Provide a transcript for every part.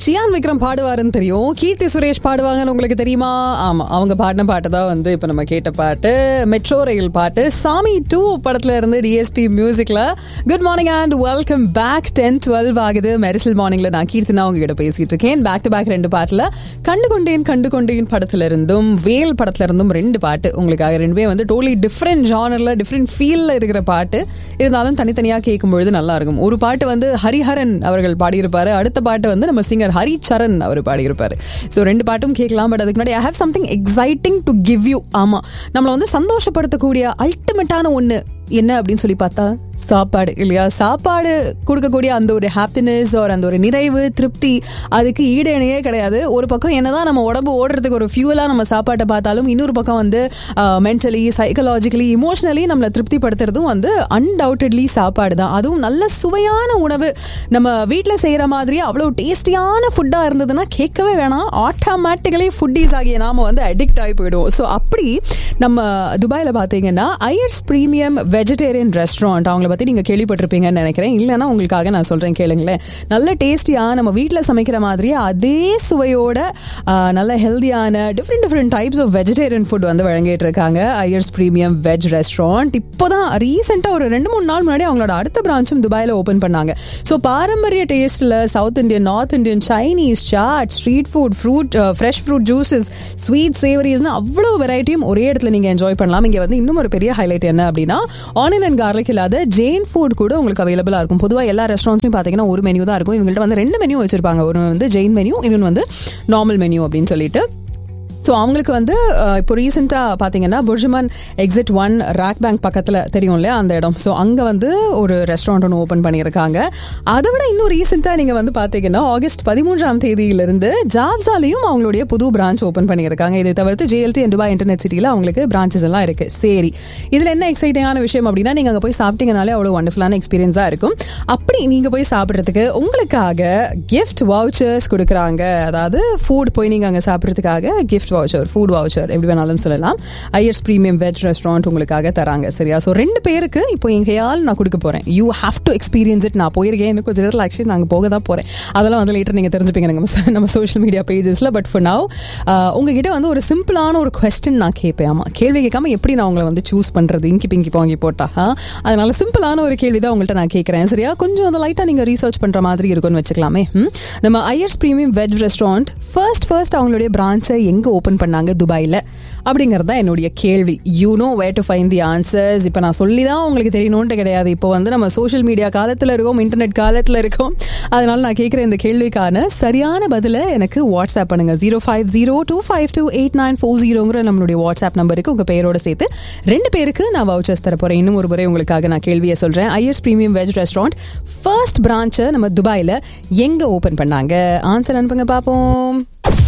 cyan Vikram பாடுவாருன்னு தெரியும் கீர்த்தி சுரேஷ் பாடுவாங்கன்னு உங்களுக்கு தெரியுமா ஆமா அவங்க பாடின பாட்டு தான் வந்து இப்போ நம்ம கேட்ட பாட்டு மெட்ரோ ரயில் பாட்டு சாமி டூ படத்துல இருந்து டிஎஸ்பி மியூசிக்ல good morning and welcome back ten twelve ஆகுது மெரிசல் மார்னிங்ல நான் கீர்த்தனா உங்ககிட்ட பேசிட்டு இருக்கேன் பேக் டு பேக் ரெண்டு பாட்டுல கண்டு கொண்டேன் கண்டு கொண்டேன் படத்துல இருந்தும் வேல் படத்துல இருந்தும் ரெண்டு பாட்டு உங்களுக்காக ரெண்டுமே வந்து டோலி டிஃப்ரெண்ட் ஜானர்ல டிஃப்ரெண்ட் ஃபீல்ல இருக்கிற பாட்டு இருந்தாலும் தனித்தனியா கேட்கும்பொழுது நல்லா இருக்கும் ஒரு பாட்டு வந்து ஹரிஹரன் அவர்கள் பாடியிருப்பாரு அடுத்த பாட்டு வந்து நம்ம சிங்கர் ஹரிச்சரன் அவர் பாடியிருப்பாரு ஸோ ரெண்டு பாட்டும் கேட்கலாம் பட் அதுக்கு முன்னாடி I have something exciting to give you ஆமா நம்மளை வந்து சந்தோஷப்படுத்தக்கூடிய அல்டிமேட்டான ஒன்று என்ன அப்படின்னு சொல்லி பார்த்தா சாப்பாடு இல்லையா சாப்பாடு கொடுக்கக்கூடிய அந்த ஒரு ஹாப்பினஸ் ஒரு அந்த ஒரு நிறைவு திருப்தி அதுக்கு ஈடு இணையே கிடையாது ஒரு பக்கம் என்னதான் நம்ம உடம்பு ஓடுறதுக்கு ஒரு ஃபியூவலாக நம்ம சாப்பாட்டை பார்த்தாலும் இன்னொரு பக்கம் வந்து மென்டலி சைக்கலாஜிக்கலி இமோஷனலி நம்மளை திருப்திப்படுத்துறதும் வந்து அன்டவுட்டட்லி சாப்பாடு தான் அதுவும் நல்ல சுவையான உணவு நம்ம வீட்டில் செய்கிற மாதிரி அவ்வளோ டேஸ்டியான ஃபுட்டாக இருந்ததுன்னா கேட்கவே வேணாம் ஆட்டோமேட்டிக்கலி ஃபுட்டீஸ் ஆகிய நாம வந்து அடிக்ட் ஆகி போயிடுவோம் ஸோ அப்படி நம்ம துபாயில் பார்த்தீங்கன்னா ஐயர்ஸ் ப்ரீமியம் வெஜிடேரியன் ரெஸ்டாரண்ட் அவங்கள பற்றி நீங்கள் கேள்விப்பட்டிருப்பீங்கன்னு நினைக்கிறேன் இல்லைன்னா உங்களுக்காக நான் சொல்கிறேன் கேளுங்களேன் நல்ல டேஸ்டியாக நம்ம வீட்டில் சமைக்கிற மாதிரியே அதே சுவையோட நல்ல ஹெல்தியான different different types of vegetarian food வந்து வழங்கிட்டு இருக்காங்க ஐயர்ஸ் ப்ரீமியம் வெஜ் ரெஸ்டாரண்ட் இப்போ தான் ரீசெண்டாக ஒரு ரெண்டு மூணு நாள் முன்னாடி அவங்களோட அடுத்த பிரான்ச்சும் துபாயில் ஓப்பன் பண்ணாங்க ஸோ பாரம்பரிய டேஸ்ட்டில் south Indian north Indian Chinese chaat street food fruit fresh fruit juices sweet சேவரிஸ்னு அவ்வளோ வெரைட்டியும் ஒரே இடத்துல நீங்கள் என்ஜாய் பண்ணலாம் இங்கே வந்து இன்னும் ஒரு பெரிய ஹைலைட் என்ன அப்படின்னா ஆனியன் அண்ட் கார்லிக் இல்லாத ஜெயின் ஃபுட் கூட உங்களுக்கு அவைலபிளாக இருக்கும் பொதுவாக எல்லா ரெஸ்டாரண்ட்லையும் பார்த்தீங்கன்னா ஒரு மெனு தான் இருக்கும் இவங்கள்ட்ட வந்து ரெண்டு மெனு வச்சிருப்பாங்க ஒரு வந்து ஜெயின் மெனு இன்னொன்று வந்து நார்மல் மெனு அப்படின்னு சொல்லிட்டு ஸோ அவங்களுக்கு வந்து இப்போ ரீசெண்டாக பார்த்தீங்கன்னா BurJuman exit one RAK bank பக்கத்தில் தெரியும் இல்லையா அந்த இடம் ஸோ அங்கே வந்து ஒரு ரெஸ்டாரண்ட் ஒன்று ஓப்பன் பண்ணியிருக்காங்க அதை விட இன்னும் ரீசெண்டாக நீங்கள் வந்து பார்த்தீங்கன்னா ஆகஸ்ட் பதிமூன்றாம் தேதியிலிருந்து ஜாவ்ஸாலையும் அவங்களுடைய புது பிரான்ச் ஓப்பன் பண்ணியிருக்காங்க இதை தவிர்த்து ஜேஎல்டி அண்ட் துபாய் இன்டர்நெட் சிட்டியில் அவங்களுக்கு பிரான்ச்சஸ் எல்லாம் இருக்குது சரி இதில் என்ன எக்ஸைட்டிங்கான விஷயம் அப்படின்னா நீங்கள் அங்கே போய் சாப்பிட்டீங்கனாலே அவ்வளோ வண்டர்ஃபுல்லான எக்ஸ்பீரியன்ஸாக இருக்கும் அப்படி நீங்கள் போய் சாப்பிட்றதுக்கு உங்களுக்காக கிஃப்ட் வவுச்சர்ஸ் கொடுக்குறாங்க அதாவது ஃபுட் போய் நீங்கள் அங்கே சாப்பிட்றதுக்காக கிஃப்ட் வவுச்சர் ஃபுட் வவுச்சர் எப்படி வேணாலும் சொல்லலாம் ஐயர்ஸ் ப்ரீமியம் வெஜ் ரெஸ்டாரண்ட் உங்களுக்காக தராங்க சரியா ஸோ ரெண்டு பேருக்கு இப்போ எங்கேயால் நான் கொடுக்க போகிறேன் you have to experience it நான் போயிருக்கேன் இன்னும் கொஞ்சம் நேரத்தில் ஆக்சுவலி நாங்கள் போக தான் போகிறேன் அதெல்லாம் வந்து லேட்டர் நீங்கள் தெரிஞ்சுப்பீங்க நம்ம நம்ம சோஷியல் மீடியா பேஜஸில் பட் ஃபார் நவ் உங்ககிட்ட வந்து ஒரு சிம்பிளான ஒரு கொஸ்டின் நான் கேட்பேன் ஆமாம் கேள்வி கேட்காம எப்படி நான் உங்களை வந்து சூஸ் பண்ணுறது இங்கி பிங்கி பாங்கி போட்டா அதனால சிம்பிளான ஒரு கேள்வி தான் உங்கள்கிட்ட நான் கேட்குறேன் சரியா கொஞ்சம் அந்த லைட்டாக நீங்கள் ரீசர்ச் பண்ணுற மாதிரி இருக்கும்னு வச்சுக்கலாமே நம்ம Iyer's premium veg restaurant first first அவங்களுடைய பிரான்ச்சை எங்கே ஓப்பன் பண்ணாங்க துபாயில் அப்படிங்கிறது தான் என்னுடைய கேள்வி you know where to find the answers இப்போ நான் சொல்லி தான் உங்களுக்கு தெரியணுன்ட்டு கிடையாது இப்போ வந்து நம்ம சோஷியல் மீடியா காலத்தில் இருக்கோம் இன்டர்நெட் காலத்தில் இருக்கோம் அதனால நான் கேட்குற இந்த கேள்விக்கான சரியான பதிலை எனக்கு வாட்ஸ்அப் பண்ணுங்க zero five zero two five two eight nine four ஜீரோங்கிற நம்மளுடைய வாட்ஸ்அப் நம்பருக்கு உங்கள் பேரோட சேர்த்து ரெண்டு பேருக்கு நான் வவுச்சர்ஸ் தர போகிறேன் இன்னும் ஒரு முறை உங்களுக்காக நான் கேள்வியை சொல்கிறேன் Iyer's premium veg restaurant first பிரான்ச்சை நம்ம துபாயில் எங்கே ஓப்பன் பண்ணாங்க ஆன்சர் அனுப்புங்க பார்ப்போம்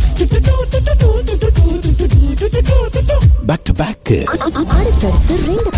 பேக் டு பேக் அடுத்தடுத்து ரெண்டு